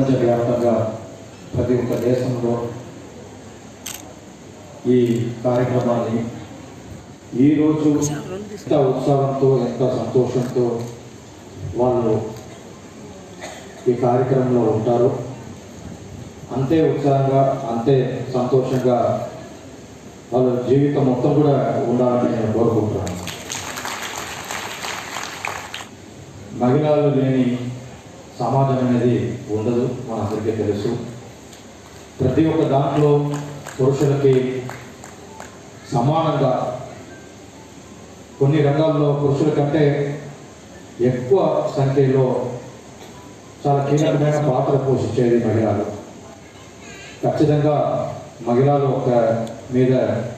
ప్రపంచవ్యాప్తంగా ప్రతి ఒక్క దేశంలో ఈ కార్యక్రమాన్ని ఈరోజు ఎంత ఉత్సాహంతో ఎంత సంతోషంతో వాళ్ళు ఈ కార్యక్రమంలో ఉంటారు అంతే ఉత్సాహంగా అంతే సంతోషంగా వాళ్ళ జీవితం మొత్తం కూడా ఉండాలని నేను కోరుకుంటున్నాను మహిళలు లేని సమాజం అనేది ఉండదు మనందరికీ తెలుసు ప్రతి ఒక్క దాంట్లో పురుషులకి సమానంగా కొన్ని రంగాల్లో పురుషుల కంటే ఎక్కువ సంఖ్యలో చాలా కీలకమైన పాత్ర పోషించేది మహిళలు ఖచ్చితంగా మహిళలు ఒక మీద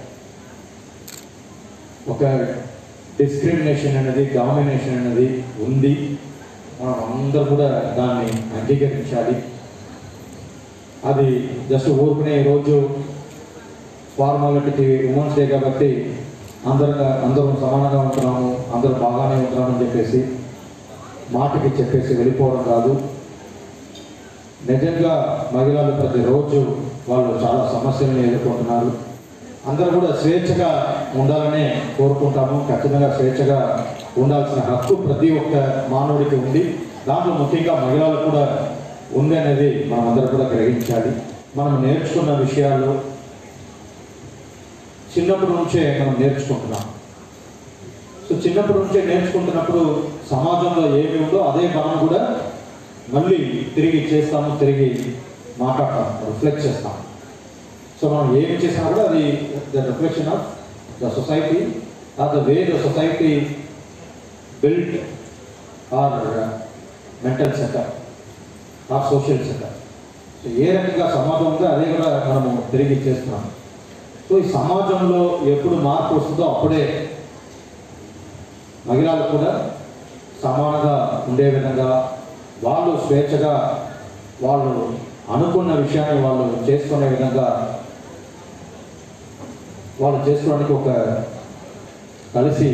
ఒక డిస్క్రిమినేషన్ అనేది డామినేషన్ అనేది ఉంది మనం అందరూ కూడా దాన్ని అంగీకరించాలి అది జస్ట్ ఊరుకునే రోజు ఫార్మాలిటీకి ఉమెన్స్ డే కాబట్టి అందరూ అందరం సమానంగా ఉంటున్నాము అందరూ బాగానే ఉంటున్నామని చెప్పేసి మాటకి చెప్పేసి వెళ్ళిపోవడం కాదు నిజంగా మహిళలు ప్రతిరోజు వాళ్ళు చాలా సమస్యలను ఎదుర్కొంటున్నారు అందరూ కూడా స్వేచ్ఛగా ఉండాలనే కోరుకుంటాము ఖచ్చితంగా స్వేచ్ఛగా ఉండాల్సిన హక్కు ప్రతి ఒక్క మానవుడికి ఉంది దాంట్లో ముఖ్యంగా మహిళలకు కూడా ఉంది అనేది మనం అందరూ కూడా గ్రహించాలి మనం నేర్చుకున్న విషయాలు చిన్నప్పటి నుంచే మనం నేర్చుకుంటున్నాం సో చిన్నప్పటి నుంచే నేర్చుకుంటున్నప్పుడు సమాజంలో ఏమి ఉందో అదే మనం కూడా మళ్ళీ తిరిగి చేస్తాము తిరిగి మాట్లాడతాం రిఫ్లెక్ట్ చేస్తాం సో మనం ఏమి చేసినా కూడా అది the reflection of the society or the way the society build or mental setup or social setup so ఏ రకంగా సమాజం ఉందో అదే కూడా మనము తిరిగి చేస్తున్నాం సో ఈ సమాజంలో ఎప్పుడు మార్పు వస్తుందో అప్పుడే మహిళలు కూడా సమానంగా ఉండే విధంగా వాళ్ళు స్వేచ్ఛగా వాళ్ళు అనుకున్న విషయాన్ని వాళ్ళు చేసుకునే విధంగా వాళ్ళు చేసుకోవడానికి ఒక కలిసి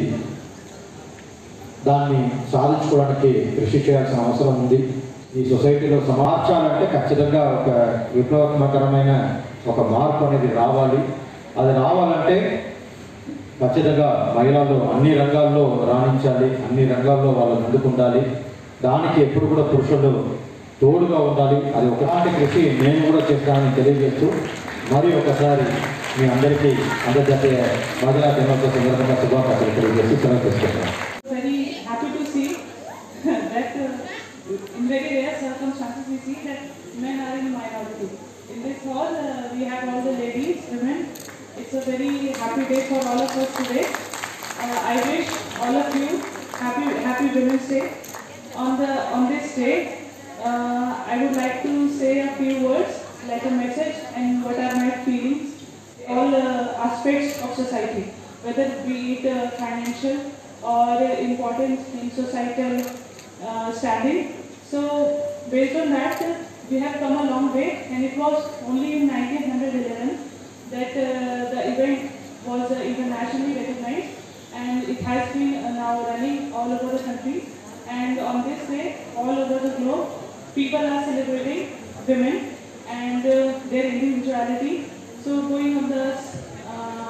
దాన్ని సాధించుకోవడానికి కృషి చేయాల్సిన అవసరం ఉంది ఈ సొసైటీలో మార్చాలంటే ఖచ్చితంగా ఒక విప్లవాత్మకరమైన ఒక మార్పు అనేది రావాలి అది రావాలంటే ఖచ్చితంగా మహిళలు అన్ని రంగాల్లో రాణించాలి అన్ని రంగాల్లో వాళ్ళు ముందుకుండాలి దానికి ఎప్పుడు కూడా పురుషులు తోడుగా ఉండాలి అది ఒకలాంటి కృషి నేను కూడా చేస్తానని తెలియజేస్తూ మరి ఒకసారి మీ అందరికీ అంతర్జాతీయ మహిళా దినోత్సవ సందర్భంగా శుభాకాంక్షలు తెలియజేసి సెలవు తీసుకుంటున్నాను very happy to see that uh, in very rare circumstances we see that men are in minority. In this hall, uh, we have all the ladies, women. It's a very happy day for all of us today. Uh, I wish all of you happy Happy Women's Day. On the on this day, uh, I would like to say a few words, like a message, and what are my feelings, all uh, aspects of society, whether be it uh, financial or uh, importance in societal uh, standing. So based on that, uh, we have come a long way, and it was only in 1911 that uh, the event was uh, internationally recognized, and it has been uh, now running all over the country. And on this day, all over the globe, people are celebrating women and uh, their individuality. So going on the uh,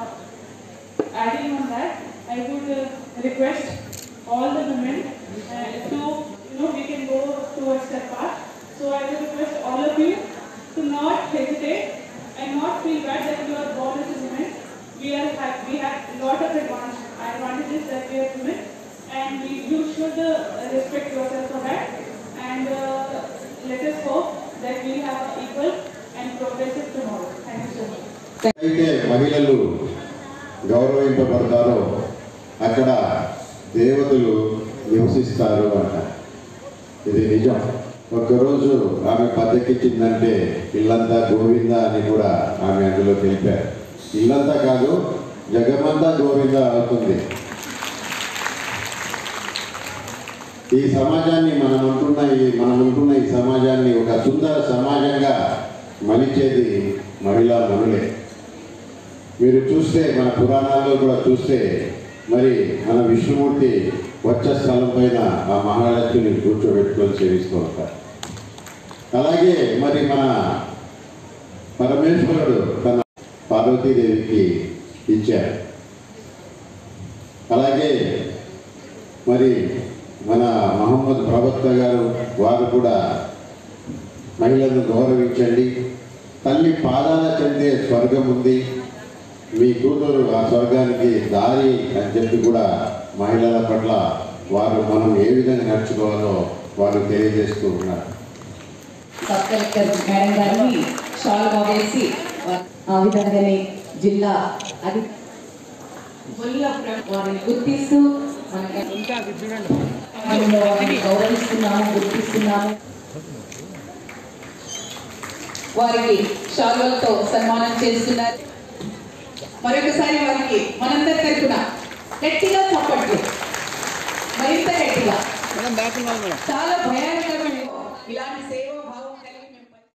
adding on that, I would uh, request all the women uh, to, you know, we can go towards that path. So I would request all of you to not hesitate and not feel bad that you are born as a woman. We are have, we have lot of advantage, advantages that we are women, and we, you should uh, respect yourself for that. And uh, let us hope that we have an equal and progressive tomorrow. Thank you so much. అయితే మహిళలు గౌరవింపబడతారో అక్కడ దేవతలు నివసిస్తారు అంట ఇది నిజం ఒక్కరోజు ఆమె బద్దెక్కించిందంటే ఇల్లంతా గోవింద అని కూడా ఆమె అందులో తెలిపారు ఇల్లంతా కాదు జగమంతా గోవింద అవుతుంది ఈ సమాజాన్ని మనం ఉంటున్న ఈ మనం ఉంటున్న ఈ సమాజాన్ని ఒక సుందర సమాజంగా మలిచేది మహిళా మనులే మీరు చూస్తే మన పురాణాల్లో కూడా చూస్తే మరి మన విష్ణుమూర్తి వచ్చ స్థలం పైన ఆ మహాలక్ష్మిని కూర్చోబెట్టుకొని సేవిస్తూ ఉంటారు అలాగే మరి మన పరమేశ్వరుడు తన పార్వతీదేవికి ఇచ్చారు అలాగే మరి మన మహమ్మద్ ప్రవక్త గారు వారు కూడా మహిళలను గౌరవించండి తల్లి పాదాల చెందే స్వర్గం ఉంది మీ కూతురు ఆ స్వర్గానికి దారి అని చెప్పి కూడా మహిళల పట్ల వారు మనం ఏ విధంగా నడుచుకోవాలో వారు తెలియజేస్తూ ఉన్నారు సబ్ కలెక్టర్ మేడం గారిని షాల్ వేసి ఆ విధంగానే జిల్లా అది ముల్ల ప్ర- వారిని గుర్తిస్తూ మనకి మనము వారిని గౌరవిస్తున్నాము గుర్తిస్తున్నాము వారికి షాల్వలతో సన్మానం చేస్తున్నారు మరొకసారి వారికి మనందరి తరపున గట్టిగా చప్పట్లు మరింత గట్టిగా చాలా భయానకమైన ఇలాంటి సేవ